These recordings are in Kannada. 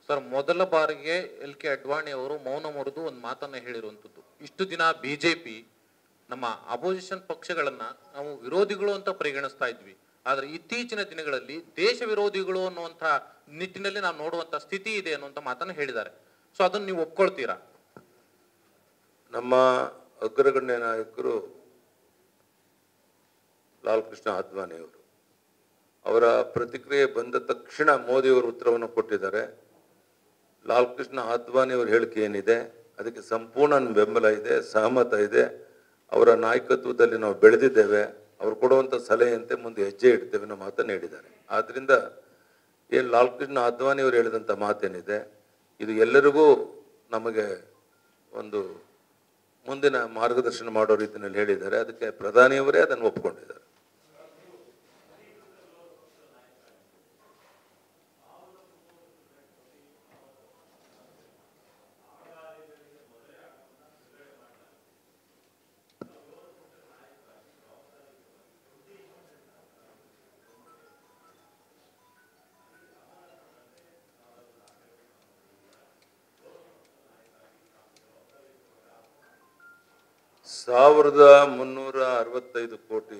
ಸರ್ ಮೊದಲ ಬಾರಿಗೆ ಎಲ್ ಕೆ ಅಡ್ವಾಣಿ ಅವರು ಮೌನ ಮುರಿದು ಒಂದು ಮಾತನ್ನ ಹೇಳಿರುವಂಥದ್ದು ಇಷ್ಟು ದಿನ ಬಿಜೆಪಿ ನಮ್ಮ ಅಪೋಸಿಷನ್ ಪಕ್ಷಗಳನ್ನ ನಾವು ವಿರೋಧಿಗಳು ಅಂತ ಪರಿಗಣಿಸ್ತಾ ಇದ್ವಿ ಆದ್ರೆ ಇತ್ತೀಚಿನ ದಿನಗಳಲ್ಲಿ ದೇಶ ವಿರೋಧಿಗಳು ಅನ್ನುವಂಥ ನಿಟ್ಟಿನಲ್ಲಿ ನಾವು ನೋಡುವಂತ ಸ್ಥಿತಿ ಇದೆ ಅನ್ನುವಂಥ ಮಾತನ್ನ ಹೇಳಿದ್ದಾರೆ ಸೊ ಅದನ್ನ ನೀವು ಒಪ್ಕೊಳ್ತೀರಾ ನಮ್ಮ ಅಗ್ರಗಣ್ಯ ನಾಯಕರು ಲಾಲ್ ಕೃಷ್ಣ ಅದ್ವಾನಿಯವರು ಅವರ ಪ್ರತಿಕ್ರಿಯೆ ಬಂದ ತಕ್ಷಣ ಮೋದಿಯವರು ಉತ್ತರವನ್ನು ಕೊಟ್ಟಿದ್ದಾರೆ ಲಾಲ್ ಕೃಷ್ಣ ಅದ್ವಾನಿಯವರ ಹೇಳಿಕೆ ಏನಿದೆ ಅದಕ್ಕೆ ಸಂಪೂರ್ಣ ಬೆಂಬಲ ಇದೆ ಸಹಮತ ಇದೆ ಅವರ ನಾಯಕತ್ವದಲ್ಲಿ ನಾವು ಬೆಳೆದಿದ್ದೇವೆ ಅವರು ಕೊಡುವಂಥ ಸಲಹೆಯಂತೆ ಮುಂದೆ ಹೆಜ್ಜೆ ಇಡ್ತೇವೆ ಅನ್ನೋ ಮಾತನ್ನು ಹೇಳಿದ್ದಾರೆ ಆದ್ರಿಂದ ಏನು ಲಾಲ್ ಕೃಷ್ಣ ಅದ್ವಾನಿಯವರು ಹೇಳಿದಂಥ ಮಾತೇನಿದೆ ಇದು ಎಲ್ಲರಿಗೂ ನಮಗೆ ಒಂದು ಮುಂದಿನ ಮಾರ್ಗದರ್ಶನ ಮಾಡೋ ರೀತಿಯಲ್ಲಿ ಹೇಳಿದ್ದಾರೆ ಅದಕ್ಕೆ ಪ್ರಧಾನಿಯವರೇ ಅದನ್ನು ಒಪ್ಪಿಕೊಂಡಿದ್ದಾರೆ ಸಾವಿರದ ಮುನ್ನೂರ ಅರವತ್ತೈದು ಕೋಟಿ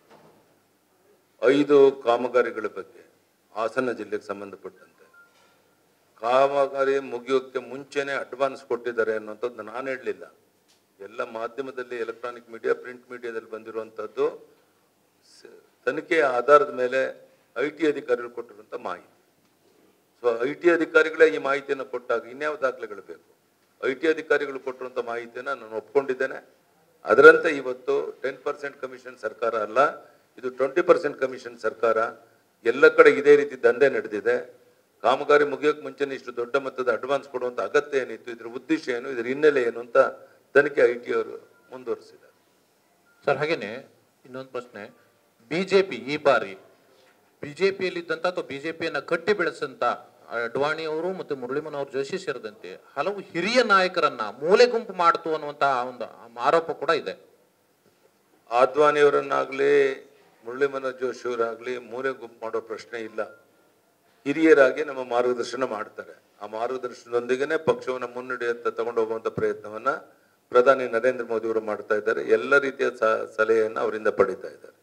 ಐದು ಕಾಮಗಾರಿಗಳ ಬಗ್ಗೆ ಹಾಸನ ಜಿಲ್ಲೆಗೆ ಸಂಬಂಧಪಟ್ಟಂತೆ ಕಾಮಗಾರಿ ಮುಗಿಯೋಕ್ಕೆ ಮುಂಚೆನೆ ಅಡ್ವಾನ್ಸ್ ಕೊಟ್ಟಿದ್ದಾರೆ ಅನ್ನುವಂಥದ್ದು ನಾನು ಹೇಳಲಿಲ್ಲ ಎಲ್ಲ ಮಾಧ್ಯಮದಲ್ಲಿ ಎಲೆಕ್ಟ್ರಾನಿಕ್ ಮೀಡಿಯಾ ಪ್ರಿಂಟ್ ಮೀಡಿಯಾದಲ್ಲಿ ಬಂದಿರುವಂಥದ್ದು ಸ- ತನಿಖೆಯ ಆಧಾರದ ಮೇಲೆ ಐ ಟಿ ಅಧಿಕಾರಿಗಳು ಕೊಟ್ಟಿರುವಂಥ ಮಾಹಿತಿ ಸೊ ಐ ಟಿ ಅಧಿಕಾರಿಗಳೇ ಈ ಮಾಹಿತಿಯನ್ನು ಕೊಟ್ಟಾಗ ಇನ್ಯಾವ ದಾಖಲೆಗಳು ಬೇಕು ಐ ಟಿ ಅಧಿಕಾರಿಗಳು ಕೊಟ್ಟಿರುವಂಥ ಮಾಹಿತಿಯನ್ನು ನಾನು ಒಪ್ಕೊಂಡಿದ್ದೇನೆ ಅದರಂತೆ ಇವತ್ತು ಟೆನ್ ಪರ್ಸೆಂಟ್ ಕಮಿಷನ್ ಸರ್ಕಾರ ಅಲ್ಲ ಇದು ಟ್ವೆಂಟಿ ಪರ್ಸೆಂಟ್ ಕಮಿಷನ್ ಸರ್ಕಾರ ಎಲ್ಲ ಕಡೆ ಇದೇ ರೀತಿ ದಂಧೆ ನಡೆದಿದೆ ಕಾಮಗಾರಿ ಮುಗಿಯೋಕೆ ಮುಂಚೆನೇ ಇಷ್ಟು ದೊಡ್ಡ ಮೊತ್ತದ ಅಡ್ವಾನ್ಸ್ ಕೊಡುವಂಥ ಅಗತ್ಯ ಏನಿತ್ತು ಇದ್ರ ಉದ್ದೇಶ ಏನು ಇದ್ರ ಹಿನ್ನೆಲೆ ಏನು ಅಂತ ತನಿಖೆ ಐ ಟಿ ಅವರು ಮುಂದುವರಿಸಿದ್ದಾರೆ ಸರ್ ಹಾಗೇನೆ ಇನ್ನೊಂದು ಪ್ರಶ್ನೆ ಬಿಜೆಪಿ ಈ ಬಾರಿ ಬಿಜೆಪಿಯಲ್ಲಿದ್ದಂತ ಅಥವಾ ಬಿಜೆಪಿಯನ್ನ ಕಟ್ಟಿ ಬೆಳೆಸಂತ ಅಡ್ವಾಣಿ ಅವರು ಮತ್ತು ಮುರಳಿ ಮನೋಹರ್ ಜೋಶಿ ಸೇರಿದಂತೆ ಹಲವು ಹಿರಿಯ ನಾಯಕರನ್ನ ಮೂಲೆ ಗುಂಪು ಮಾಡ್ತು ಅನ್ನುವಂತ ಒಂದು ಆರೋಪ ಕೂಡ ಇದೆ ಆದ್ವಾನಿಯವರನ್ನಾಗಲಿ ಮುರಳಿ ಮನೋಜ್ ಜೋಶಿ ಅವರಾಗಲಿ ಮೂಲೆ ಗುಂಪು ಮಾಡೋ ಪ್ರಶ್ನೆ ಇಲ್ಲ ಹಿರಿಯರಾಗಿ ನಮ್ಮ ಮಾರ್ಗದರ್ಶನ ಮಾಡ್ತಾರೆ ಆ ಮಾರ್ಗದರ್ಶನದೊಂದಿಗೆನೇ ಪಕ್ಷವನ್ನು ಮುನ್ನಡೆಯತ್ತ ತಗೊಂಡು ಹೋಗುವಂಥ ಪ್ರಯತ್ನವನ್ನ ಪ್ರಧಾನಿ ನರೇಂದ್ರ ಮೋದಿ ಅವರು ಮಾಡ್ತಾ ಇದ್ದಾರೆ ಎಲ್ಲ ರೀತಿಯ ಸ- ಸಲಹೆಯನ್ನು ಅವರಿಂದ ಪಡಿತಾ ಇದ್ದಾರೆ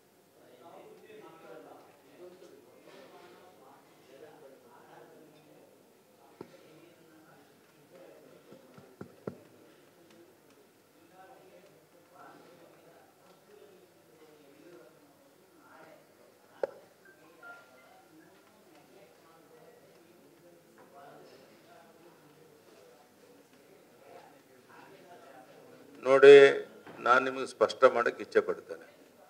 ನೋಡಿ ನಾನು ನಿಮಗೆ ಸ್ಪಷ್ಟ ಮಾಡಕ್ಕೆ ಇಚ್ಛೆ ಪಡ್ತೇನೆ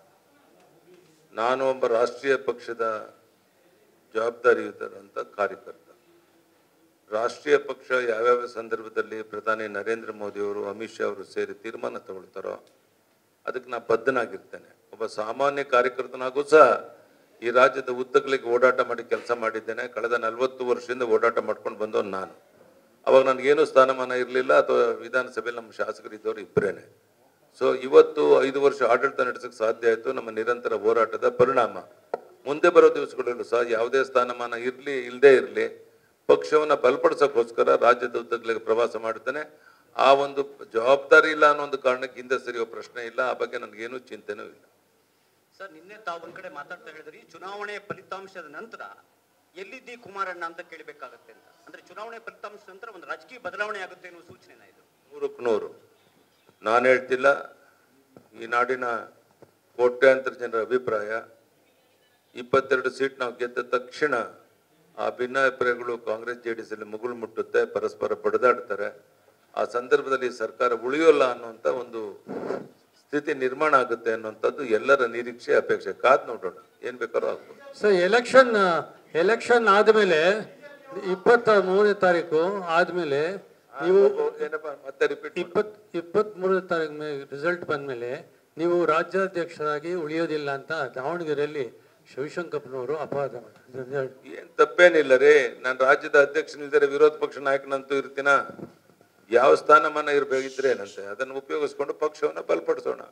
ನಾನು ಒಬ್ಬ ರಾಷ್ಟ್ರೀಯ ಪಕ್ಷದ ಜವಾಬ್ದಾರಿಯುತರಂತ ಕಾರ್ಯಕರ್ತ ರಾಷ್ಟ್ರೀಯ ಪಕ್ಷ ಯಾವ್ಯಾವ ಸಂದರ್ಭದಲ್ಲಿ ಪ್ರಧಾನಿ ನರೇಂದ್ರ ಮೋದಿ ಅವರು ಅಮಿತ್ ಶಾ ಅವರು ಸೇರಿ ತೀರ್ಮಾನ ತಗೊಳ್ತಾರೋ ಅದಕ್ಕೆ ನಾ ಬದ್ಧನಾಗಿರ್ತೇನೆ ಒಬ್ಬ ಸಾಮಾನ್ಯ ಕಾರ್ಯಕರ್ತನಾಗೂ ಸಹ ಈ ರಾಜ್ಯದ ಉದ್ದಗಲಿಗೆ ಓಡಾಟ ಮಾಡಿ ಕೆಲಸ ಮಾಡಿದ್ದೇನೆ ಕಳೆದ ನಲವತ್ತು ವರ್ಷದಿಂದ ಓಡಾಟ ಮಾಡ್ಕೊಂಡು ಬಂದವನು ನಾನು ಅವಾಗ ನನಗೇನು ಸ್ಥಾನಮಾನ ಇರಲಿಲ್ಲ ಅಥವಾ ವಿಧಾನಸಭೆಯಲ್ಲಿ ನಮ್ಮ ಶಾಸಕರು ಇದ್ದವರು ಇಬ್ಬರೇನೆ ಸೊ ಇವತ್ತು ಐದು ವರ್ಷ ಆಡಳಿತ ನಡೆಸಕ್ಕೆ ಸಾಧ್ಯ ಆಯಿತು ನಮ್ಮ ನಿರಂತರ ಹೋರಾಟದ ಪರಿಣಾಮ ಮುಂದೆ ಬರೋ ದಿವಸಗಳಲ್ಲೂ ಸಹ ಯಾವುದೇ ಸ್ಥಾನಮಾನ ಇರಲಿ ಇಲ್ಲದೆ ಇರಲಿ ಪಕ್ಷವನ್ನು ಬಲಪಡಿಸೋಕ್ಕೋಸ್ಕರ ರಾಜ್ಯದ ಉದ್ದಗಲಿಗೆ ಪ್ರವಾಸ ಮಾಡ್ತೇನೆ ಆ ಒಂದು ಜವಾಬ್ದಾರಿ ಇಲ್ಲ ಅನ್ನೋ ಒಂದು ಕಾರಣಕ್ಕೆ ಹಿಂದೆ ಸರಿಯೋ ಪ್ರಶ್ನೆ ಇಲ್ಲ ಆ ಬಗ್ಗೆ ನನಗೇನು ಚಿಂತೆನೂ ಇಲ್ಲ ಸರ್ ನಿನ್ನೆ ತಾವು ಒಂದ್ ಕಡೆ ಮಾತಾಡ್ತಾ ಹೇಳಿದ್ರಿ ಚುನಾವಣೆ ಫಲಿತಾಂಶದ ನಂತರ ಎಲ್ಲಿದ್ದಿ ಕುಮಾರಣ್ಣ ಅಂತ ಕೇಳಬೇಕಾಗತ್ತೆ ಅಂತ ಅಂದ್ರೆ ಚುನಾವಣೆ ಫಲಿತಾಂಶದ ನಂತರ ಒಂದು ರಾಜಕೀಯ ಬದಲಾವಣೆ ಆಗುತ್ತೆ ಅನ್ನೋ ಸೂಚನೆನ ಇದು ನೂರಕ್ಕೆ ನೂರು ನಾನು ಹೇಳ್ತಿಲ್ಲ ಈ ನಾಡಿನ ಕೋಟ್ಯಾಂತರ ಜನರ ಅಭಿಪ್ರಾಯ ಇಪ್ಪತ್ತೆರಡು ಸೀಟ್ ನಾವು ಗೆದ್ದ ತಕ್ಷಣ ಆ ಭಿನ್ನಾಭಿಪ್ರಾಯಗಳು ಕಾಂಗ್ರೆಸ್ ಜೆ ಡಿ ಎಸ್ ಅಲ್ಲಿ ಮುಗುಳು ಮುಟ್ಟುತ್ತೆ ಪರಸ್ಪರ ಬಡಿದಾಡ್ತಾರೆ ಆ ಸಂದರ್ಭದಲ್ಲಿ ಸರ್ಕಾರ ಉಳಿಯೋಲ್ಲ ಅನ್ನುವಂಥ ಒಂದು ಸ್ಥಿತಿ ನಿರ್ಮಾಣ ಆಗುತ್ತೆ ಅನ್ನುವಂಥದ್ದು ಎಲ್ಲರ ನಿರೀಕ್ಷೆ ಅಪೇಕ್ಷೆ ಕಾದ್ ನೋಡೋಣ ಏನ್ ಬೇಕಾದ್ರೂ ಆಗ್ಬೋದು ಸೊ ಎಲೆಕ್ಷನ್ ಎಲೆಕ್ಷನ್ ಆದ್ಮೇಲೆ ಇಪ್ಪತ್ತ ಮೂರನೇ ತಾರೀಕು ಆದ್ಮೇಲೆ ನೀವು ಏನಪ್ಪ ಮತ್ತೆ ರಿಪೀಟ್ ಇಪ್ಪತ್ ಇಪ್ಪತ್ತ್ ಮೂರನೇ ತಾರೀಕು ರಿಸಲ್ಟ್ ಬಂದ್ಮೇಲೆ ನೀವು ರಾಜ್ಯಾಧ್ಯಕ್ಷರಾಗಿ ಉಳಿಯೋದಿಲ್ಲ ಅಂತ ದಾವಣಗೆರೆಯಲ್ಲಿ ಶಿವಶಂಕರಪ್ಪನವರು ಅಪವಾದ ಮಾಡಿದ್ರು ಏನ್ ತಪ್ಪೇನಿಲ್ಲ ರೀ ನಾನು ರಾಜ್ಯದ ಅಧ್ಯಕ್ಷನಿಲ್ದರೆ ವಿರೋಧ ಪಕ್ಷ ನಾಯಕನಂತೂ ಇರ್ತೀನ ಯಾವ ಸ್ಥಾನಮಾನ ಇರ್ಬೇಕಿದ್ರೆ ಏನಂತೆ ಅದನ್ನು ಉಪಯೋಗಿಸ್ಕೊಂಡು ಪಕ್ಷವನ್ನ ಬಲಪಡಿಸೋಣ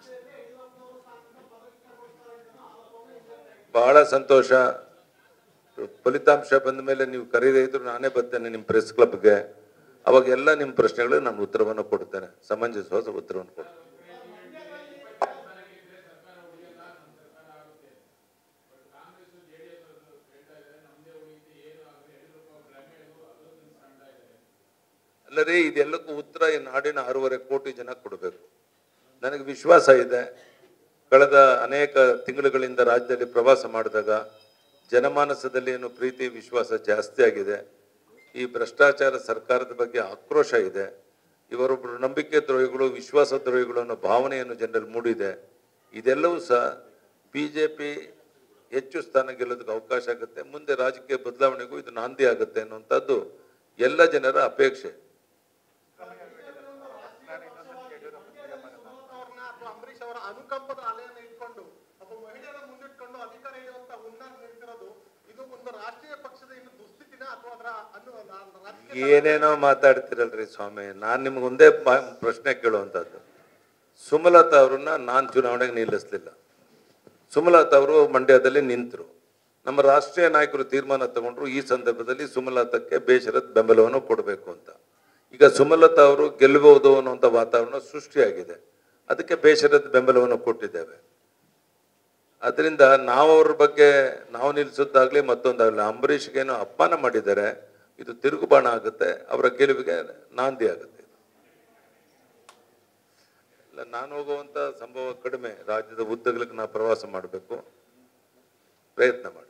ಬಹಳ ಸಂತೋಷ ಫಲಿತಾಂಶ ಬಂದ ಮೇಲೆ ನೀವು ಕರೀದೇ ಇದ್ರು ನಾನೇ ಬರ್ತೇನೆ ನಿಮ್ಮ ಪ್ರೆಸ್ ಕ್ಲಬ್ಗೆ ಅವಾಗ ಎಲ್ಲ ನಿಮ್ಮ ಪ್ರಶ್ನೆಗಳಿಗೆ ನಾನು ಉತ್ತರವನ್ನು ಕೊಡ್ತೇನೆ ಸಮಂಜಸವಾದ ಉತ್ತರವನ್ನು ಕೊಡ್ತೇನೆ ಅಲ್ಲದೆ ಇದೆಲ್ಲಕ್ಕೂ ಉತ್ತರ ಈ ನಾಡಿನ ಆರೂವರೆ ಕೋಟಿ ಜನ ಕೊಡಬೇಕು ನನಗೆ ವಿಶ್ವಾಸ ಇದೆ ಕಳೆದ ಅನೇಕ ತಿಂಗಳುಗಳಿಂದ ರಾಜ್ಯದಲ್ಲಿ ಪ್ರವಾಸ ಮಾಡಿದಾಗ ಜನಮಾನಸದಲ್ಲಿ ಏನು ಪ್ರೀತಿ ವಿಶ್ವಾಸ ಜಾಸ್ತಿ ಆಗಿದೆ ಈ ಭ್ರಷ್ಟಾಚಾರ ಸರ್ಕಾರದ ಬಗ್ಗೆ ಆಕ್ರೋಶ ಇದೆ ಇವರೊಬ್ಬರು ನಂಬಿಕೆ ದ್ರೋಹಿಗಳು ವಿಶ್ವಾಸ ದ್ರೋಹಿಗಳು ಅನ್ನೋ ಭಾವನೆಯನ್ನು ಜನರಲ್ಲಿ ಮೂಡಿದೆ ಇದೆಲ್ಲವೂ ಸಹ ಬಿ ಜೆ ಪಿ ಹೆಚ್ಚು ಸ್ಥಾನ ಗೆಲ್ಲೋದಕ್ಕೆ ಅವಕಾಶ ಆಗುತ್ತೆ ಮುಂದೆ ರಾಜಕೀಯ ಬದಲಾವಣೆಗೂ ಇದು ನಾಂದಿ ಆಗುತ್ತೆ ಅನ್ನುವಂಥದ್ದು ಎಲ್ಲ ಜನರ ಅಪೇಕ್ಷೆ ಅವ್ರನ್ನ ಅಥವಾ ಅಂಬರೀಷ್ ಅವರ ಅನುಕಂಪದ ಅಲೆಯನ್ನ ಇಟ್ಕೊಂಡು ಒಬ್ಬ ಮಹಿಳೆಯರ ಮುಂದಿಟ್ಕೊಂಡು ಅಧಿಕಾರ ಹಿಡಿಯುವಂತ ಹುನ್ನಾರ ನಿಂತಿರೋದು ಇದು ಒಂದು ರಾಷ್ಟ್ರೀಯ ಪಕ್ಷದ ಇನ್ನು ದುಸ್ಥಿತಿನ ಅಥವಾ ಅದರ ಅನ್ನು ರಾ- ರಾಜಕೀಯ ಏನೇನೋ ಮಾತಾಡ್ತಿರಲ್ರಿ ಸ್ವಾಮಿ ನಾನು ನಿಮ್ಗೆ ಒಂದೇ ಬಾ- ಪ್ರಶ್ನೆ ಕೇಳುವಂಥದ್ದು ಸುಮಲತಾ ಅವ್ರನ್ನ ನಾನು ಚುನಾವಣೆಗೆ ನಿಲ್ಲಿಸ್ಲಿಲ್ಲ ಸುಮಲತಾ ಅವರು ಮಂಡ್ಯದಲ್ಲಿ ನಿಂತರು ನಮ್ಮ ರಾಷ್ಟ್ರೀಯ ನಾಯಕರು ತೀರ್ಮಾನ ತಗೊಂಡ್ರು ಈ ಸಂದರ್ಭದಲ್ಲಿ ಸುಮಲತಾಕ್ಕೆ ಬೇಷರತ್ ಬೆಂಬಲವನ್ನು ಕೊಡಬೇಕು ಅಂತ ಈಗ ಸುಮಲತಾ ಅವರು ಗೆಲ್ಲಬಹುದು ಅನ್ನುವಂಥ ವಾತಾವರಣ ಸೃಷ್ಟಿಯಾಗಿದೆ ಅದಕ್ಕೆ ಬೇಷರತ್ ಬೆಂಬಲವನ್ನು ಕೊಟ್ಟಿದ್ದೇವೆ ಅದರಿಂದ ನಾವು ಅವ್ರ ಬಗ್ಗೆ ನಾವು ನಿಲ್ಲಿಸೋದಾಗ್ಲಿ ಮತ್ತೊಂದಾಗಲಿ ಅಂಬರೀಷ್ಗೇನು ಅಪಮಾನ ಮಾಡಿದ್ದಾರೆ ಇದು ತಿರುಗುಬಾಣ ಆಗುತ್ತೆ ಅವರ ಗೆಲುವಿಗೆ ನಾಂದಿ ಆಗುತ್ತೆ ಇಲ್ಲ ನಾನು ಹೋಗುವಂತ ಸಂಭವ ಕಡಿಮೆ ರಾಜ್ಯದ ಉದ್ದಗಲಕ್ಕೆ ನಾವು ಪ್ರವಾಸ ಮಾಡಬೇಕು ಪ್ರಯತ್ನ ಮಾಡಿ